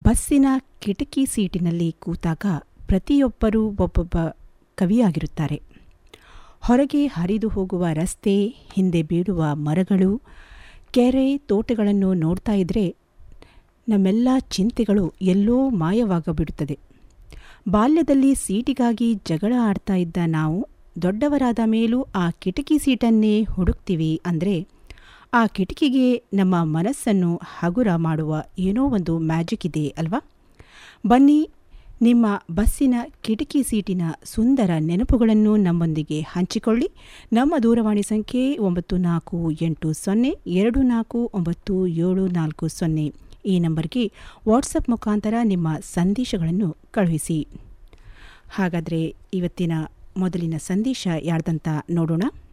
ಬಸ್ಸಿನ ಕಿಟಕಿ ಸೀಟಿನಲ್ಲಿ ಕೂತಾಗ ಪ್ರತಿಯೊಬ್ಬರೂ ಒಬ್ಬೊಬ್ಬ ಕವಿಯಾಗಿರುತ್ತಾರೆ ಹೊರಗೆ ಹರಿದು ಹೋಗುವ ರಸ್ತೆ ಹಿಂದೆ ಬೀಳುವ ಮರಗಳು ಕೆರೆ ತೋಟಗಳನ್ನು ನೋಡ್ತಾ ಇದ್ರೆ ನಮ್ಮೆಲ್ಲ ಚಿಂತೆಗಳು ಎಲ್ಲೋ ಮಾಯವಾಗಬಿಡುತ್ತದೆ ಬಾಲ್ಯದಲ್ಲಿ ಸೀಟಿಗಾಗಿ ಜಗಳ ಆಡ್ತಾ ಇದ್ದ ನಾವು ದೊಡ್ಡವರಾದ ಮೇಲೂ ಆ ಕಿಟಕಿ ಸೀಟನ್ನೇ ಹುಡುಕ್ತೀವಿ ಅಂದರೆ ಆ ಕಿಟಕಿಗೆ ನಮ್ಮ ಮನಸ್ಸನ್ನು ಹಗುರ ಮಾಡುವ ಏನೋ ಒಂದು ಮ್ಯಾಜಿಕ್ ಇದೆ ಅಲ್ವಾ ಬನ್ನಿ ನಿಮ್ಮ ಬಸ್ಸಿನ ಕಿಟಕಿ ಸೀಟಿನ ಸುಂದರ ನೆನಪುಗಳನ್ನು ನಮ್ಮೊಂದಿಗೆ ಹಂಚಿಕೊಳ್ಳಿ ನಮ್ಮ ದೂರವಾಣಿ ಸಂಖ್ಯೆ ಒಂಬತ್ತು ನಾಲ್ಕು ಎಂಟು ಸೊನ್ನೆ ಎರಡು ನಾಲ್ಕು ಒಂಬತ್ತು ಏಳು ನಾಲ್ಕು ಸೊನ್ನೆ ಈ ನಂಬರ್ಗೆ ವಾಟ್ಸಪ್ ಮುಖಾಂತರ ನಿಮ್ಮ ಸಂದೇಶಗಳನ್ನು ಕಳುಹಿಸಿ ಹಾಗಾದರೆ ಇವತ್ತಿನ ಮೊದಲಿನ ಸಂದೇಶ ಯಾರ್ದಂತ ನೋಡೋಣ